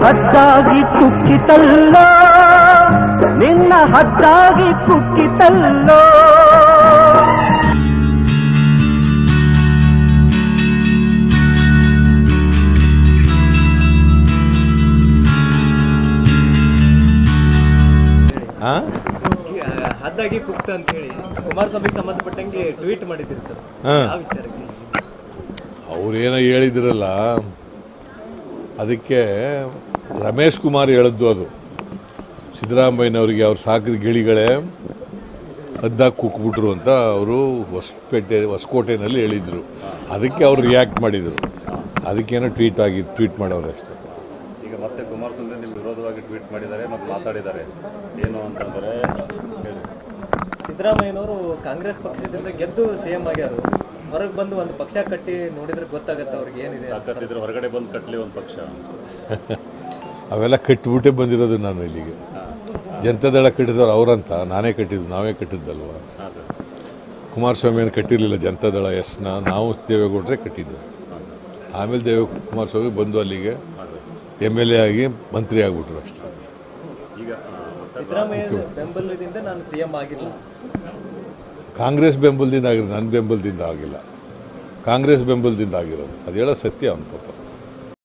ಹದ್ದಾಗಿ ಕುಕ್ಕಿತಲ್ಲೋ ನಿನ್ನ ಹದ್ದಾಗಿ ಕುಕ್ಕಿತಲ್ಲೋ ಆ? ಹದ್ದಾಗಿ ಕುಕ್ತ ಅಂತ ಹೇಳಿ ಕುಮಾರಸ್ವಾಮಿಗೆ ಸಂಬಂಧಪಟ್ಟಂಗೆ ಟ್ವೀಟ್ ಮಾಡಿದ್ದೀರಿ ಸರ್ ಹಾ. ಯಾವ ವಿಚಾರಕ್ಕೆ ಅವ್ರೇನೋ ಹೇಳಿದ್ರಲ್ಲ ಅದಕ್ಕೆ ರಮೇಶ್ ಕುಮಾರ್ ಹೇಳಿದ್ದು ಅದು ಸಿದ್ದರಾಮಯ್ಯನವರಿಗೆ ಅವ್ರು ಸಾಕಿದ ಗಿಳಿಗಳೇ ಹದ್ದಾಗಿ ಕುಕ್ಬಿಟ್ರು ಅಂತ ಅವರು ಹೊಸಪೇಟೆ ಹೊಸಕೋಟೆನಲ್ಲಿ ಹೇಳಿದರು ಅದಕ್ಕೆ ಅವ್ರು ರಿಯಾಕ್ಟ್ ಮಾಡಿದರು ಅದಕ್ಕೇನೋ ಟ್ವೀಟ್ ಆಗಿ ಟ್ವೀಟ್ ಮಾಡೋರು ಅಷ್ಟೇ ಈಗ ಮತ್ತೆ ಕುಮಾರಸ್ವಾಮಿ ನಿಮ್ಗೆ ವಿರೋಧವಾಗಿ ಟ್ವೀಟ್ ಮಾಡಿದ್ದಾರೆ ಮತ್ತು ಮಾತಾಡಿದ್ದಾರೆ ಏನು ಅಂತಂದರೆ ಹೇಳಿ ಸಿದ್ದರಾಮಯ್ಯನವರು ಕಾಂಗ್ರೆಸ್ ಪಕ್ಷದಿಂದ ಗೆದ್ದು ಸಿಎಂ ಆಗ್ಯಾರು ಹೊರಗೆ ಬಂದು ಒಂದು ಪಕ್ಷ ಕಟ್ಟಿ ನೋಡಿದ್ರೆ ಗೊತ್ತಾಗತ್ತೆ ಅವ್ರಿಗೆ ಏನಿದೆ ಅಂತ. ತಾಕತ್ತಿದ್ರೆ ಹೊರಗಡೆ ಬಂದು ಕಟ್ಟಲಿ ಒಂದು ಪಕ್ಷ ಅವೆಲ್ಲ ಕಟ್ಟಿಬಿಟ್ಟೇ ಬಂದಿರೋದು ನಾನು ಇಲ್ಲಿಗೆ ಜನತಾದಳ ಕಟ್ಟಿದವ್ರು ಅವರಂತ ನಾನೇ ಕಟ್ಟಿದ್ದು ನಾವೇ ಕಟ್ಟಿದ್ದಲ್ವ ಹಾಂ ಸರ್ ಕುಮಾರಸ್ವಾಮಿಯನ್ನು ಕಟ್ಟಿರಲಿಲ್ಲ ಜನತಾದಳ ಎಸ್ನ ನಾವು ದೇವೇಗೌಡರೇ ಕಟ್ಟಿದ್ದು ಆಮೇಲೆ ದೇವ ಕುಮಾರಸ್ವಾಮಿ ಬಂದು ಅಲ್ಲಿಗೆ ಎಮ್ ಎಲ್ ಎ ಆಗಿ ಮಂತ್ರಿ ಆಗಿಬಿಟ್ರು ಅಷ್ಟೇ ಈಗ ಆ, ಮತ್ತೆ ಸಿದ್ದರಾಮಯ್ಯ ಬೆಂಬಲದಿಂದ ನಾನು ಸಿಎಂ ಆಗಿಲ್ಲ ಕಾಂಗ್ರೆಸ್ ಬೆಂಬಲದಿಂದ ಆಗಿರೋದು ನನ್ನ ಬೆಂಬಲದಿಂದ ಆಗಿಲ್ಲ ಕಾಂಗ್ರೆಸ್ ಬೆಂಬಲದಿಂದ ಆಗಿರೋದು ಅದು ಹೇಳೋ ಸತ್ಯ ಅವನು ಪಾಪ